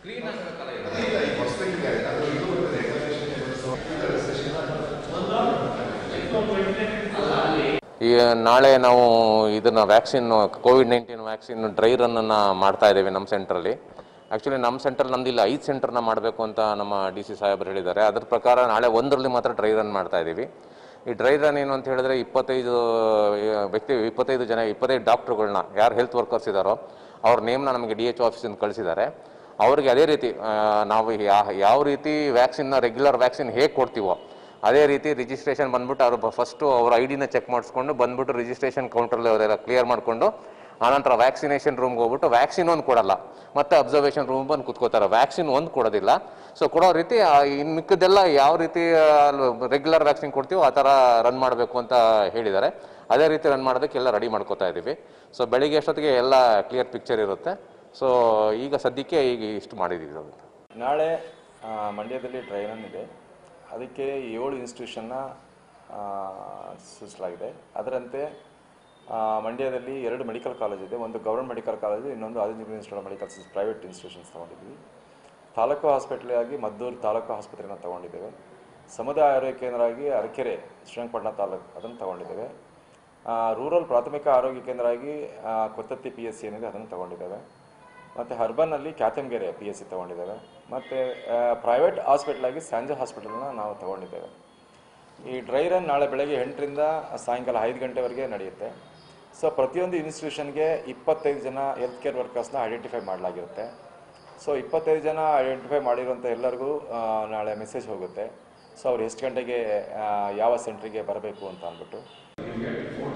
Clean ಆಗಬೇಕಲ್ಲ ಈ ನಾಳೆ ನಾವು ಇದನ್ನ vaccine Covid nineteen vaccine dry ರನ್ನನ್ನು ಮಾಡ್ತಾ ಇದ್ದೀವಿ ನಮ್ಮ ಸೆಂಟ್ರಲ್ಲಿ ಆ್ಯಕ್ಚುಲಿ ನಮ್ಮ ಸೆಂಟರ್ ನಮ್ದು ಇಲ್ಲಿ ಐದು ಸೆಂಟರ್ನ ಮಾಡಬೇಕು ಅಂತ ನಮ್ಮ ಡಿ ಸಿ ಸಾಹೇಬರು ಹೇಳಿದ್ದಾರೆ ಅದ್ರ ಪ್ರಕಾರ ನಾಳೆ ಒಂದರಲ್ಲಿ ಮಾತ್ರ ಡ್ರೈ ರನ್ ಮಾಡ್ತಾ ಇದ್ದೀವಿ ಈ ಡ್ರೈ ರನ್ ಏನು ಅಂತ ಹೇಳಿದ್ರೆ ಇಪ್ಪತ್ತೈದು ಆ, ವ್ಯಕ್ತಿ ಇಪ್ಪತ್ತೈದು ಜನ ಇಪ್ಪತ್ತೈದು ಡಾಕ್ಟ್ರುಗಳನ್ನ ಯಾರು ಹೆಲ್ತ್ ವರ್ಕರ್ಸ್ ಇದ್ದಾರೋ ಅವ್ರ ನೇಮ್ನ ನಮಗೆ ಡಿ ಎಚ್ ಆಫೀಸಿಂದ ಕಳಿಸಿದ್ದಾರೆ ಅವ್ರಿಗೆ ಅದೇ ರೀತಿ ಆ, ನಾವು ಯಾ- ಯಾವ ರೀತಿ ವ್ಯಾಕ್ಸಿನ್ನ ರೆಗ್ಯುಲರ್ ವ್ಯಾಕ್ಸಿನ್ ಹೇಗೆ ಕೊಡ್ತೀವೋ ಅದೇ ರೀತಿ ರಿಜಿಸ್ಟ್ರೇಷನ್ ಬಂದ್ಬಿಟ್ಟು ಅವರು ಫಸ್ಟು ಅವ್ರ ಐ ಡಿನ ಚೆಕ್ ಮಾಡಿಸ್ಕೊಂಡು ಬಂದ್ಬಿಟ್ಟು ರಿಜಿಸ್ಟ್ರೇಷನ್ ಕೌಂಟ್ರಲ್ಲಿ ಅವರೆಲ್ಲ ಕ್ಲಿಯರ್ ಮಾಡಿಕೊಂಡು ಆನಂತರ ವ್ಯಾಕ್ಸಿನೇಷನ್ ರೂಮ್ಗೆ ಹೋಗ್ಬಿಟ್ಟು ವ್ಯಾಕ್ಸಿನ್ ಒಂದು ಕೊಡಲ್ಲ ಮತ್ತೆ ಅಬ್ಸರ್ವೇಷನ್ ರೂಮ್ ಬಂದು ಕುತ್ಕೋತಾರೆ ವ್ಯಾಕ್ಸಿನ್ ಒಂದು ಕೊಡೋದಿಲ್ಲ ಸೊ ಕೊಡೋ ರೀತಿ ಆ, ಇನ್ನು ಮಿಕ್ಕದೆಲ್ಲ ಯಾವ ರೀತಿ ರೆಗ್ಯುಲರ್ ವ್ಯಾಕ್ಸಿನ್ ಕೊಡ್ತೀವೋ ಆ ಥರ ರನ್ ಮಾಡಬೇಕು ಅಂತ ಹೇಳಿದ್ದಾರೆ ಅದೇ ರೀತಿ ರನ್ ಮಾಡೋದಕ್ಕೆ ಎಲ್ಲ ರೆಡಿ ಮಾಡ್ಕೋತಾ ಇದ್ದೀವಿ ಸೊ ಬೆಳಿಗ್ಗೆ ಅಷ್ಟೊತ್ತಿಗೆ ಎಲ್ಲ ಕ್ಲಿಯರ್ ಪಿಕ್ಚರ್ ಇರುತ್ತೆ ಸೊ ಈಗ ಸದ್ಯಕ್ಕೆ ಈಗ ಇಷ್ಟು ಮಾಡಿದ್ದೀವಿ ನಾವು. ನಾಳೆ ಆ, ಮಂಡ್ಯದಲ್ಲಿ ಡ್ರೈ ರನ್ ಇದೆ ಅದಕ್ಕೆ ಏಳು ಇನ್ಸ್ಟಿಟ್ಯೂಷನ್ನ ಸೂಚಿಸಲಾಗಿದೆ ಅದರಂತೆ ಆ, ಮಂಡ್ಯದಲ್ಲಿ ಎರಡು ಮೆಡಿಕಲ್ ಕಾಲೇಜ್ ಇದೆ ಒಂದು ಗೌರ್ಮೆಂಟ್ ಮೆಡಿಕಲ್ ಕಾಲೇಜು ಇನ್ನೊಂದು Aditya institute medical private institutions ತೊಗೊಂಡಿದ್ವಿ ತಾಲೂಕು ಹಾಸ್ಪಿಟಲ್ ಆಗಿ ಮದ್ದೂರು ತಾಲೂಕು ಆಸ್ಪತ್ರೆನ ತೊಗೊಂಡಿದ್ದೇವೆ ಸಮುದಾಯ ಆರೋಗ್ಯ ಕೇಂದ್ರ ಆಗಿ ಅರಕೆರೆ ಶ್ರೀರಂಗಪಟ್ಟಣ ತಾಲೂಕು ಅದನ್ನು ತೊಗೊಂಡಿದ್ದೇವೆ ಆ, ರೂರಲ್ ಪ್ರಾಥಮಿಕ ಆರೋಗ್ಯ ಕೇಂದ್ರ ಆಗಿ ಆ, ಕೊತ್ತತ್ತಿ ಪಿ ಎಸ್ ಸಿ ಏನಿದೆ ಅದನ್ನು ತೊಗೊಂಡಿದ್ದೇವೆ ಮತ್ತು ಹರ್ಬನ್ನಲ್ಲಿ ಕ್ಯಾತಂಗೆರೆ ಪಿ ಎಸ್ ಸಿ ತೊಗೊಂಡಿದ್ದೇವೆ ಮತ್ತು ಪ್ರೈವೇಟ್ ಹಾಸ್ಪಿಟ್ಲ್ ಆಗಿ ಸ್ಯಾಂಜೋ ಹಾಸ್ಪಿಟಲ್ನ ನಾವು ತೊಗೊಂಡಿದ್ದೇವೆ ಈ ಡ್ರೈ ರನ್ ನಾಳೆ ಬೆಳಗ್ಗೆ ಎಂಟರಿಂದ ಸಾಯಂಕಾಲ ಐದು ಗಂಟೆವರೆಗೆ ನಡೆಯುತ್ತೆ ಸೊ ಪ್ರತಿಯೊಂದು ಇನ್ಸ್ಟಿಟ್ಯೂಷನ್ಗೆ ಇಪ್ಪತ್ತೈದು ಜನ ಹೆಲ್ತ್ ಕೇರ್ ವರ್ಕರ್ಸ್ನ ಐಡೆಂಟಿಫೈ ಮಾಡಲಾಗಿರುತ್ತೆ ಸೊ ಇಪ್ಪತ್ತೈದು ಜನ ಐಡೆಂಟಿಫೈ ಮಾಡಿರೋಂಥ ಎಲ್ಲರಿಗೂ ಆ, ನಾಳೆ ಮೆಸೇಜ್ ಹೋಗುತ್ತೆ ಸೊ ಅವ್ರು ಎಷ್ಟು ಗಂಟೆಗೆ ಆ, ಯಾವ ಸೆಂಟ್ರಿಗೆ ಬರಬೇಕು ಅಂತ ಅಂದ್ಬಿಟ್ಟು